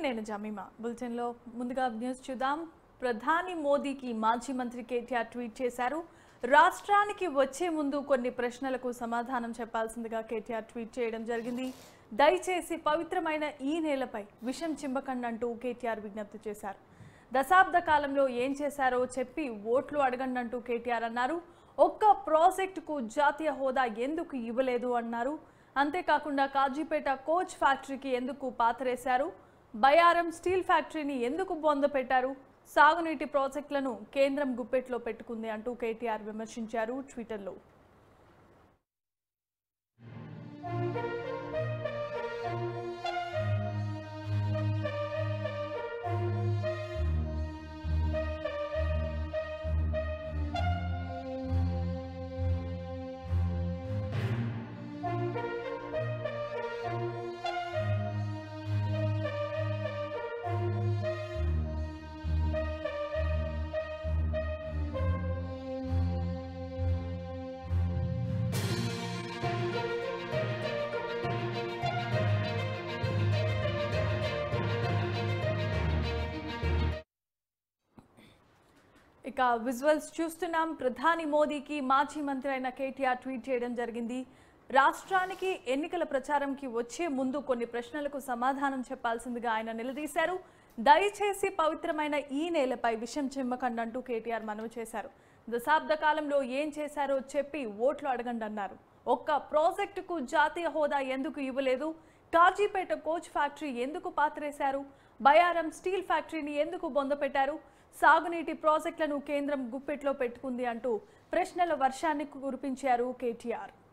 నేను జమీమా బులెటిన్లో ముందుగా న్యూస్ చూద్దాం ప్రధాని మోదీకి మాజీ మంత్రి కేటీఆర్ ట్వీట్ చేశారు రాష్ట్రానికి వచ్చే ముందు కొన్ని ప్రశ్నలకు సమాధానం చెప్పాల్సిందిగా కేటీఆర్ ట్వీట్ చేయడం జరిగింది దయచేసి పవిత్రమైన ఈ నేలపై విషం చిమ్మకండి అంటూ కేటీఆర్ విజ్ఞప్తి చేశారు దశాబ్ద కాలంలో ఏం చేశారో చెప్పి ఓట్లు అడగండి అంటూ కేటీఆర్ అన్నారు ఒక్క ప్రాజెక్టుకు జాతీయ హోదా ఎందుకు ఇవ్వలేదు అన్నారు అంతేకాకుండా కాజీపేట కోచ్ ఫ్యాక్టరీకి ఎందుకు పాతరేశారు బయారం స్టీల్ ఫ్యాక్టరీని ఎందుకు బొంద పెట్టారు సాగునీటి ప్రాజెక్టులను కేంద్రం గుప్పెట్లో పెట్టుకుంది అంటూ కేటీఆర్ విమర్శించారు ట్విట్టర్లో ఇక విజువల్స్ చూస్తున్నాం ప్రధాని మోదీకి మాజీ మంత్రి అయిన కేటీఆర్ ట్వీట్ చేయడం జరిగింది రాష్ట్రానికి ఎన్నికల ప్రచారంకి వచ్చే ముందు కొన్ని ప్రశ్నలకు సమాధానం చెప్పాల్సిందిగా ఆయన నిలదీశారు దయచేసి పవిత్రమైన ఈ నేలపై విషం చిమ్మకండి అంటూ కేటీఆర్ మనవి చేశారు దశాబ్ద కాలంలో ఏం చేశారో చెప్పి ఓట్లు అడగండి అన్నారు ఒక్క ప్రాజెక్టుకు జాతీయ హోదా ఎందుకు ఇవ్వలేదు కాజీపేట కోచ్ ఫ్యాక్టరీ ఎందుకు పాతరేశారు బయారం స్టీల్ ఫ్యాక్టరీని ఎందుకు బొందపెట్టారు సాగునీటి ప్రాజెక్టులను కేంద్రం గుప్పెట్లో పెట్టుకుంది అంటూ ప్రశ్నల వర్షాన్ని కురిపించారు కేటీఆర్